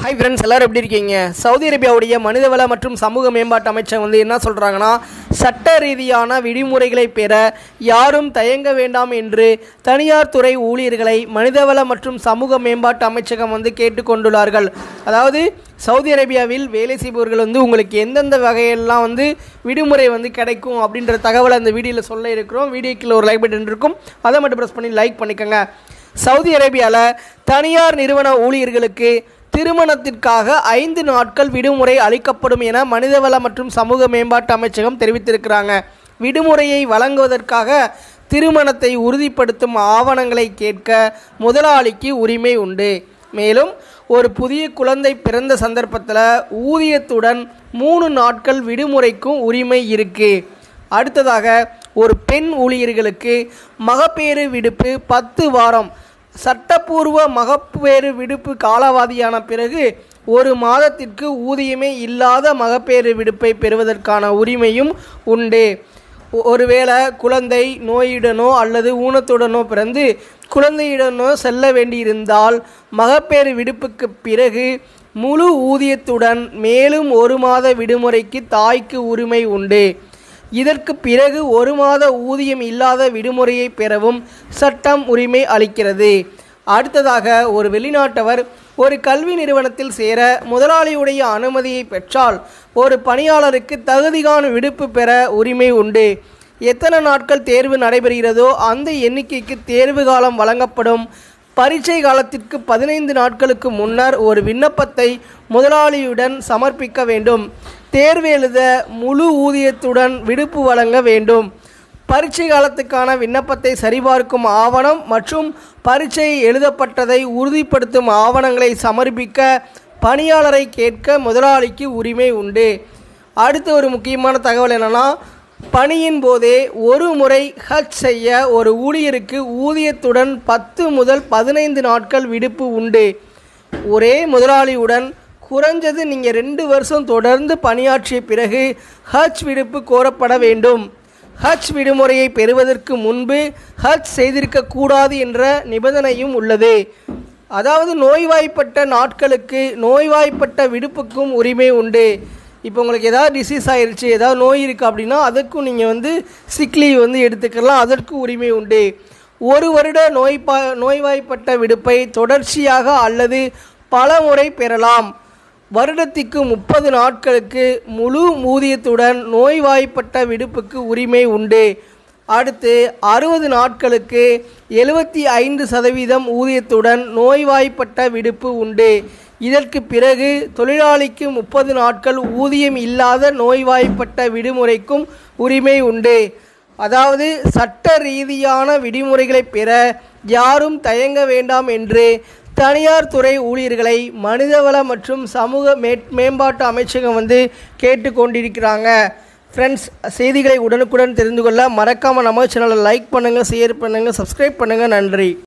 hi friends எல்லாரும் எப்படி இருக்கீங்க சவுதி அரேபியாவுடைய மனிதவள மற்றும் சமூக மேம்பாட்டு அமைச்சர் வந்து என்ன சொல்கிறாங்கன்னா சட்ட ரீதியான விதிமுறைகளை பெற யாரும் தயங்க வேண்டாம் என்று தனியார் துறை ஊழியர்களை மனிதவள மற்றும் சமூக மேம்பாட்டு அமைச்சகம் வந்து கேட்டுக்கொண்டுள்ளார்கள் அதாவது சவுதி அரேபியாவில் வேலை செய்பவர்கள் வந்து உங்களுக்கு எந்தெந்த வகையெல்லாம் வந்து விடுமுறை வந்து கிடைக்கும் அப்படின்ற தகவலை அந்த வீடியோவில் சொல்ல இருக்கிறோம் வீடியோக்கில் ஒரு லைக் பட்டன் இருக்கும் அதை மட்டும் ப்ரெஸ் பண்ணி லைக் பண்ணிக்கோங்க சவுதி அரேபியாவில் தனியார் நிறுவன ஊழியர்களுக்கு திருமணத்திற்காக ஐந்து நாட்கள் விடுமுறை அளிக்கப்படும் என மனிதவள மற்றும் சமூக மேம்பாட்டு அமைச்சகம் தெரிவித்திருக்கிறாங்க விடுமுறையை வழங்குவதற்காக திருமணத்தை உறுதிப்படுத்தும் ஆவணங்களை கேட்க முதலாளிக்கு உரிமை உண்டு மேலும் ஒரு புதிய குழந்தை பிறந்த சந்தர்ப்பத்தில் ஊதியத்துடன் மூணு நாட்கள் விடுமுறைக்கும் உரிமை இருக்கு அடுத்ததாக ஒரு பெண் ஊழியர்களுக்கு மகப்பேறு விடுப்பு பத்து வாரம் சட்டப்பூர்வ மகப்பேறு விடுப்பு காலாவதியான பிறகு ஒரு மாதத்திற்கு ஊதியமே இல்லாத மகப்பேறு விடுப்பை பெறுவதற்கான உரிமையும் உண்டு ஒ- ஒருவேளை குழந்தை நோயுடனோ அல்லது ஊனத்துடனோ பிறந்து குழந்தையுடனோ செல்ல வேண்டியிருந்தால் மகப்பேறு விடுப்புக்கு பிறகு முழு ஊதியத்துடன் மேலும் ஒரு மாத விடுமுறைக்கு தாய்க்கு உரிமை உண்டு இதற்கு பிறகு ஒரு மாத ஊதியம் இல்லாத விடுமுறையை பெறவும் சட்டம் உரிமை அளிக்கிறது அடுத்ததாக ஒரு வெளிநாட்டவர் ஒரு கல்வி நிறுவனத்தில் சேர முதலாளியுடைய அனுமதியை பெற்றால் ஒரு பணியாளருக்கு தகுதிகான விடுப்பு பெற உரிமை உண்டு எத்தனை நாட்கள் தேர்வு நடைபெறுகிறதோ அந்த எண்ணிக்கைக்கு தேர்வு காலம் வழங்கப்படும் பரீட்சை காலத்திற்கு பதினைந்து நாட்களுக்கு முன்னர் ஒரு விண்ணப்பத்தை முதலாளியுடன் சமர்ப்பிக்க வேண்டும் தேர்வு எழுத முழு ஊதியத்துடன் விடுப்பு வழங்க வேண்டும் பரீட்சை காலத்துக்கான விண்ணப்பத்தை சரிபார்க்கும் ஆவணம் மற்றும் பரீட்சை எழுதப்பட்டதை உறுதிப்படுத்தும் ஆவணங்களை சமர்ப்பிக்க பணியாளரை கேட்க முதலாளிக்கு உரிமை உண்டு அடுத்த ஒரு முக்கியமான தகவல் என்னன்னா பணியின் போதே ஒரு முறை ஹஜ் செய்ய ஒரு ஊழியருக்கு ஊதியத்துடன் பத்து முதல் பதினைந்து நாட்கள் விடுப்பு உண்டு ஒரே முதலாளியுடன் குறைஞ்சது நீங்கள் ரெண்டு வருஷம் தொடர்ந்து பணியாற்றிய பிறகு ஹஜ் விடுப்பு கோரப்பட வேண்டும் ஹஜ் விடுமுறையை பெறுவதற்கு முன்பு ஹஜ் செய்திருக்கக்கூடாது என்ற நிபந்தனையும் உள்ளது அதாவது நோய்வாய்ப்பட்ட நாட்களுக்கு நோய்வாய்ப்பட்ட விடுப்புக்கும் உரிமை உண்டு இப்போ உங்களுக்கு ஏதாவது டிசீஸ் ஆயிருச்சு ஏதாவது நோய் இருக்குது அப்படின்னா அதற்கும் நீங்கள் வந்து சிக் லீவ் வந்து எடுத்துக்கலாம் அதற்கு உரிமை உண்டு ஒரு வருட நோய்பா நோய்வாய்ப்பட்ட விடுப்பை தொடர்ச்சியாக அல்லது பல முறை பெறலாம் வருடத்திற்கு முப்பது நாட்களுக்கு முழு ஊதியத்துடன் நோய்வாய்ப்பட்ட விடுப்புக்கு உரிமை உண்டு அடுத்து அறுபது நாட்களுக்கு எழுபத்தி ஐந்து சதவீதம் ஊதியத்துடன் நோய்வாய்ப்பட்ட விடுப்பு உண்டு இதற்கு பிறகு தொழிலாளிக்கு முப்பது நாட்கள் ஊதியம் இல்லாத நோய்வாய்ப்பட்ட விடுமுறைக்கும் உரிமை உண்டு அதாவது சட்ட ரீதியான விதிமுறைகளை பெற யாரும் தயங்க வேண்டாம் என்று தனியார் துறை ஊழியர்களை மனிதவள மற்றும் சமூக மே மேம்பாட்டு அமைச்சகம் வந்து கேட்டுக்கொண்டிருக்கிறாங்க ஃப்ரெண்ட்ஸ் செய்திகளை உடனுக்குடன் தெரிந்து கொள்ள மறக்காமல் நம்ம சேனலை லைக் பண்ணுங்கள் ஷேர் பண்ணுங்கள் சப்ஸ்கிரைப் பண்ணுங்கள் நன்றி